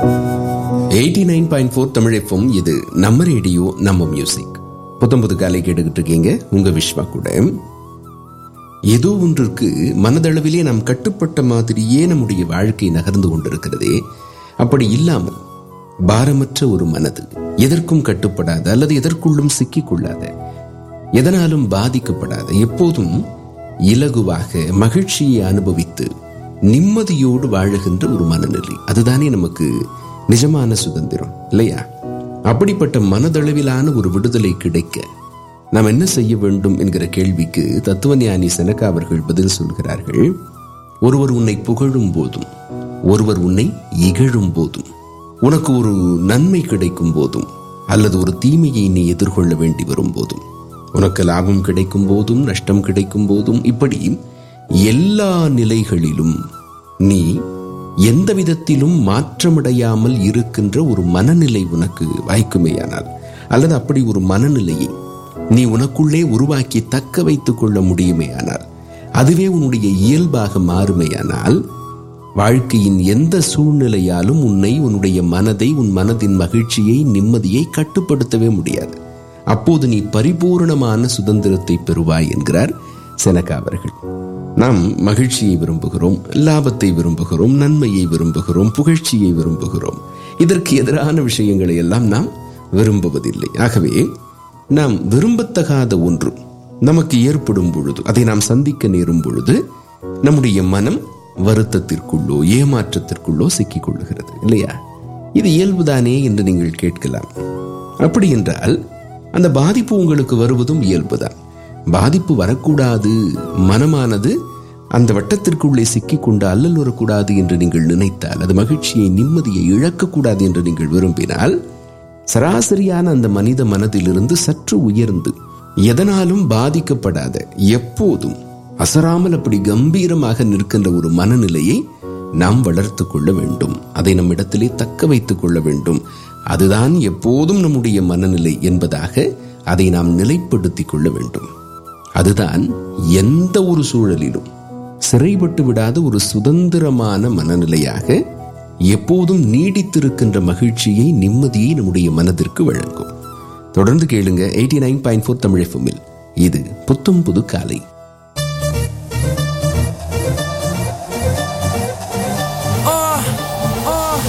eighty nine point four Tamil FM இது நம்ம radio நம்ம மியூசிக் புத்தம் புது காலை கேட்டுக்கிட்டு இருக்கீங்க உங்க விஸ்வா கூட ஏதோ ஒன்றிற்கு மனதளவிலே நாம் கட்டுப்பட்ட மாதிரியே நம்முடைய வாழ்க்கை நகர்ந்து கொண்டிருக்கிறதே அப்படி இல்லாமல் பாரமற்ற ஒரு மனது எதற்கும் கட்டுப்படாத அல்லது எதற்குள்ளும் சிக்கிக் கொள்ளாத எதனாலும் பாதிக்கப்படாத எப்போதும் இலகுவாக மகிழ்ச்சியை அனுபவித்து நிம்மதியோடு வாழுகின்ற ஒரு மனநிலை அதுதானே நமக்கு நிஜமான சுதந்திரம் இல்லையா அப்படிப்பட்ட மனதளவிலான ஒரு விடுதலை கிடைக்க நாம் என்ன செய்ய வேண்டும் என்கிற கேள்விக்கு தத்துவஞானி செனக்கா அவர்கள் பதில் சொல்கிறார்கள் ஒருவர் உன்னை புகழும் போதும் ஒருவர் உன்னை இகழும் போதும் உனக்கு ஒரு நன்மை கிடைக்கும் போதும் அல்லது ஒரு தீமையை நீ எதிர்கொள்ள வேண்டி வரும் போதும் உனக்கு லாபம் கிடைக்கும் போதும் நஷ்டம் கிடைக்கும் போதும் இப்படி எல்லா நிலைகளிலும் நீ எந்த விதத்திலும் மாற்றமடையாமல் இருக்கின்ற ஒரு மனநிலை உனக்கு வாய்க்குமேயானால் அல்லது அப்படி ஒரு மனநிலையை நீ உனக்குள்ளே உருவாக்கி தக்க வைத்துக் கொள்ள முடியுமேயானால் அதுவே உன்னுடைய இயல்பாக மாறுமேயானால் வாழ்க்கையின் எந்த சூழ்நிலையாலும் உன்னை உன்னுடைய மனதை உன் மனதின் மகிழ்ச்சியை நிம்மதியை கட்டுப்படுத்தவே முடியாது அப்போது நீ பரிபூர்ணமான சுதந்திரத்தை பெறுவாய் என்கிறார் செனகா அவர்கள் நாம் மகிழ்ச்சியை விரும்புகிறோம் லாபத்தை விரும்புகிறோம் நன்மையை விரும்புகிறோம் புகழ்ச்சியை விரும்புகிறோம் இதற்கு எதிரான விஷயங்களை எல்லாம் நாம் விரும்புவதில்லை ஆகவே நாம் விரும்பத்தகாத ஒன்று நமக்கு ஏற்படும் பொழுது அதை நாம் சந்திக்க நேரும் பொழுது நம்முடைய மனம் வருத்தத்திற்குள்ளோ ஏமாற்றத்திற்குள்ளோ சிக்கிக் கொள்ளுகிறது இல்லையா இது இயல்புதானே என்று நீங்கள் கேட்கலாம் அப்படி என்றால் அந்த பாதிப்பு உங்களுக்கு வருவதும் இயல்புதான் பாதிப்பு வரக்கூடாது மனமானது அந்த வட்டத்திற்குள்ளே சிக்கிக் கொண்டு அல்லல் வரக்கூடாது என்று நீங்கள் நினைத்தால் அது மகிழ்ச்சியை நிம்மதியை இழக்கக்கூடாது என்று நீங்கள் விரும்பினால் சராசரியான அந்த மனித மனதிலிருந்து சற்று உயர்ந்து எதனாலும் பாதிக்கப்படாத எப்போதும் அசராமல் அப்படி கம்பீரமாக நிற்கின்ற ஒரு மனநிலையை நாம் வளர்த்து கொள்ள வேண்டும் அதை நம்மிடத்திலே தக்க வைத்துக் கொள்ள வேண்டும் அதுதான் எப்போதும் நம்முடைய மனநிலை என்பதாக அதை நாம் நிலைப்படுத்திக் கொள்ள வேண்டும் அதுதான் எந்த ஒரு சூழலிலும் சிறைப்பட்டு விடாத ஒரு சுதந்திரமான மனநிலையாக எப்போதும் நீடித்திருக்கின்ற மகிழ்ச்சியை நிம்மதியை நம்முடைய மனதிற்கு வழங்கும் தொடர்ந்து கேளுங்க eighty nine point four Tamil எஃப்எம்மில் இது புத்தம் புது காலை